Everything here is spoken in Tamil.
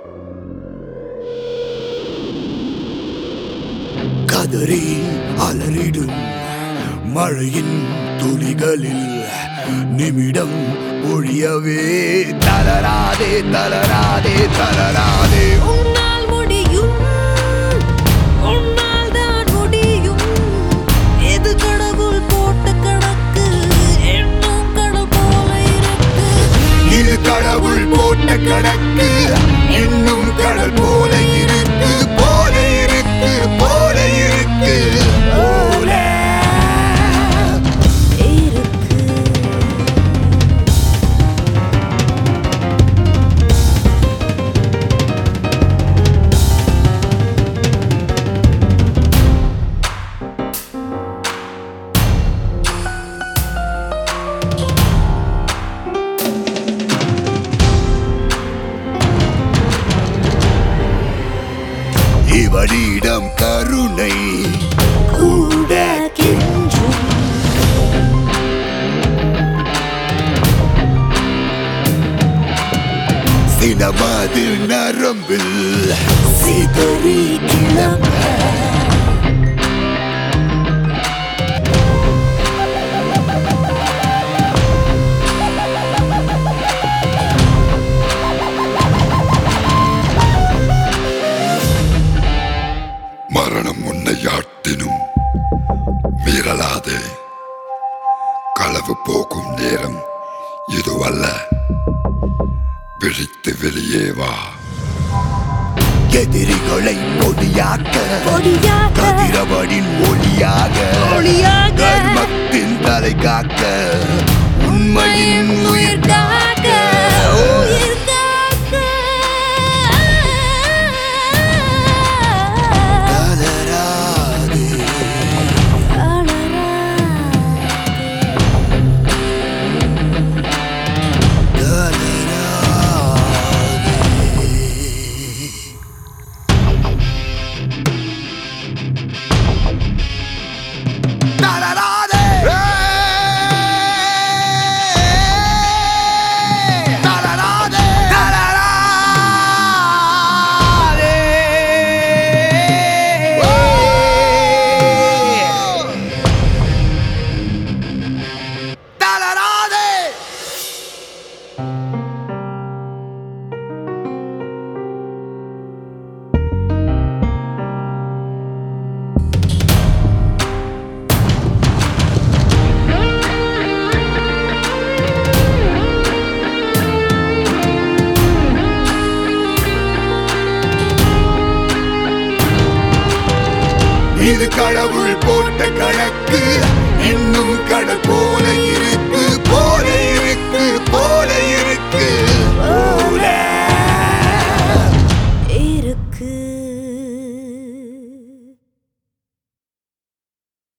கதறி அலறிடும் மழையின் துளிகளில் நிமிடம் ஒழியவே தளராதே தளராதே தளராதே உன்னால் முடியும் உன்னால் தான் முடியும் எது கடவுள் போட்ட கணக்கு என்னும் கடல் போல இருக்கு இது கடவுள் போட்ட கணக்கு இன்னும் கடல் போல இருக்கு போல இருக்கு போல இருக்கு போல இருக்கு இவனிடம் கருணை கூட கெஞ்சும் சினமது நரம்பில் சிதறி கிளம்ப மரணம் உன்னை யாட்டினும் மீறலாதே களவு போகும் நேரம் இதுவல்ல விழித்து வெளியே வா எதிரிகளை பொடியாக்க பொடியாக கதிரவனின் ஒளியாக ஒளியாக தர்மத்தின் தலை காக்க உண்மையின் உயிர் காக்க உயிர் காக்க தளராதே தளராதே தளராதே தளராதே தளராதே தளராதே இது கடவுள் போட்ட கணக்கு இன்னும் கடல் போல இருக்கு